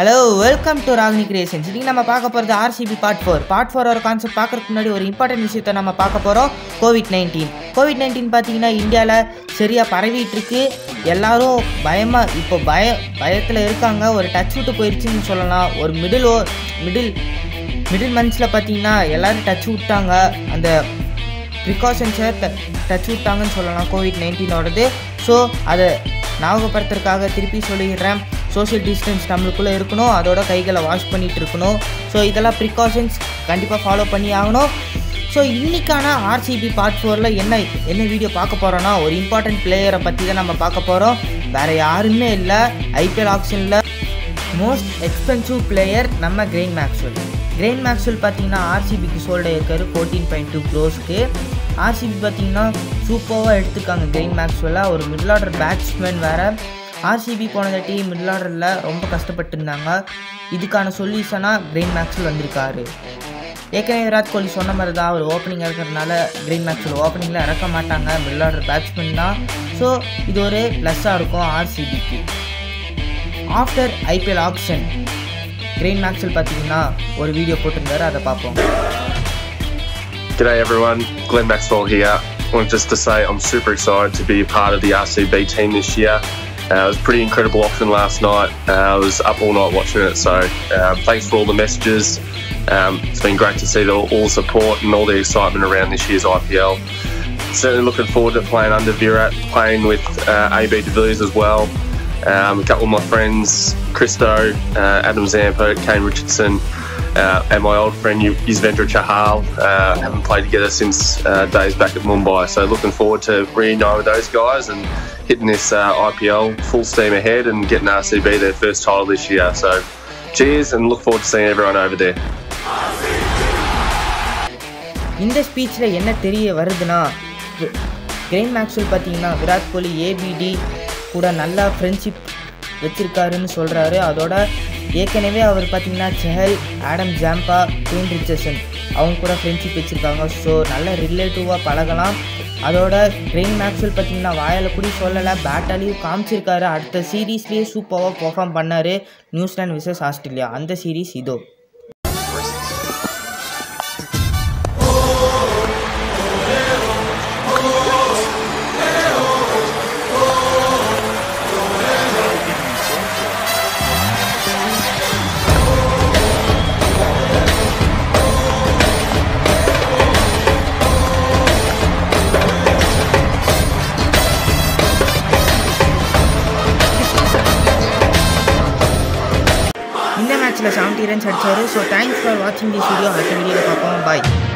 Hello welcome to Ragini creations இன்றைக்கி நம்ம பார்க்க போகிறது ஆர்சிபி பார்ட் ஃபோர் பார்ட் ஃபோரோட கான்செப்ட் பார்க்கறதுக்கு முன்னாடி ஒரு இம்பார்ட்டன்ட் விஷயத்தை நம்ம பார்க்க போகிறோம் கோவிட் நைன்டீன் கோவிட் நைன்டீன் பார்த்தீங்கன்னா இந்தியாவில் சரியாக பரவிட்டு இருக்கு எல்லாரும் பயமாக இப்போ பய பயத்தில் இருக்காங்க ஒரு டச் விட்டு போயிடுச்சுன்னு சொல்லலாம் ஒரு மிடில் ஓ மிடில் மிடில் மந்த்ஸில் பார்த்தீங்கன்னா எல்லோரும் டச் விட்டாங்க அந்த ப்ரிகாஷன்ஸை டச் விட்டாங்கன்னு சொல்லலாம் கோவிட் நைன்டீனோடது ஸோ அதை ஞாபகப்படுத்துறதுக்காக திருப்பி சொல்லிடுறேன் சோஷியல் டிஸ்டன்ஸ் நம்மளுக்குள்ளே இருக்கணும் அதோட கைகளை வாஷ் பண்ணிகிட்டு இருக்கணும் ஸோ இதெல்லாம் ப்ரிகாஷன்ஸ் கண்டிப்பாக ஃபாலோ பண்ணி ஆகணும் ஸோ இன்றைக்கான ஆர்சிபி பார்ட் ஃபோரில் என்ன என்ன வீடியோ பார்க்க போகிறோன்னா ஒரு இம்பார்ட்டன்ட் பிளேயரை பற்றி தான் நம்ம பார்க்க போகிறோம் வேறு யாருமே இல்லை ஐபிஎல் ஆப்ஷனில் மோஸ்ட் எக்ஸ்பென்சிவ் பிளேயர் நம்ம கிரெயின் மேக்ஸ்வெல் கிரெயின் மேக்ஸ்வெல் பார்த்தீங்கன்னா ஆர்சிபிக்கு சோல்டு இருக்காரு ஃபோர்டீன் பாயிண்ட் டூ க்ரோஸ்க்கு ஆர்சிபி பார்த்தீங்கன்னா சூப்பராக எடுத்துக்காங்க கிரெயின் மேக்ஸ்வெல்லாக ஒரு மிடில் ஆர்டர் பேட்ஸ்மேன் வேறு ஆர்சிபி போனதாட்டி மிடில் ஆர்டரில் ரொம்ப கஷ்டப்பட்டு இருந்தாங்க இதுக்கான சொல்யூஷனாக கிரெயின் மேக்ஸ்வெல் வந்திருக்காரு ஏற்கனவே விராட் கோலி சொன்ன மாதிரி தான் அவர் ஓப்பனிங் இருக்கிறதுனால கிரீன் மேக்ஸில் ஓப்பனிங்கில் இறக்க மாட்டாங்க மிடில் ஆர்டர் பேட்ஸ்மேன் தான் ஸோ இது ஒரு ப்ளஸ்ஸாக இருக்கும் ஆர்சிபிக்கு ஆஃப்டர் ஐபிஎல் ஆப்ஷன் கிரெயின் மேக்ஸில் பார்த்தீங்கன்னா ஒரு வீடியோ போட்டிருந்தாரு அதை பார்ப்போம் G'day everyone, Glenn Maxwell here. I want just to say I'm super excited to be a part of the RCB team this year. Uh, it was a pretty incredible auction last night. Uh, I was up all night watching it, so um, thanks for all the messages. Um, it's been great to see the, all the support and all the excitement around this year's IPL. Certainly looking forward to playing under Virat, playing with uh, AB de Villiers as well. Um, a couple of my friends, Christo, uh, Adam Zampa, Kane Richardson, uh, and my old friend Yuzvendra Chahal uh, haven't played together since uh, days back at Mumbai. So looking forward to reuniting with those guys and hitting this uh, IPL full steam ahead and getting RCB their first title this year. So cheers and look forward to seeing everyone over there. இந்த ஸ்பீச்சில் என்ன தெரிய வருதுன்னா grain Maxwell பார்த்தீங்கன்னா விராட் கோலி APD கூட நல்லா friendship வச்சுருக்காருன்னு சொல்கிறாரு அதோட ஏற்கனவே அவர் பார்த்தீங்கன்னா Chahal Adam Zampa Kane Richardson அவங்க கூட ஃப்ரெண்ட்ஷிப் வச்சுருக்காங்க ஸோ நல்ல ரிலேட்டிவாக பழகலாம் அதோட கிரெயின் மேக்ஸ்வெல் பார்த்தீங்கன்னா வாயால் கூட சொல்லலை பேட்டாலையும் காமிச்சிருக்காரு அடுத்த சீரீஸ்லேயே சூப்பராக பெர்ஃபார்ம் பண்ணார் நியூசிலாந்து விசஸ் ஆஸ்திரேலியா அந்த சீரீஸ் இதோ இந்த மேட்ச்சில் செவன்ட்டி ரன்ஸ் அடிச்சாரு ஸோ தேங்க்ஸ் ஃபார் வாட்சிங் திஸ் வீடியோ அடுத்த வீடியோவில் பார்ப்போம் பாய்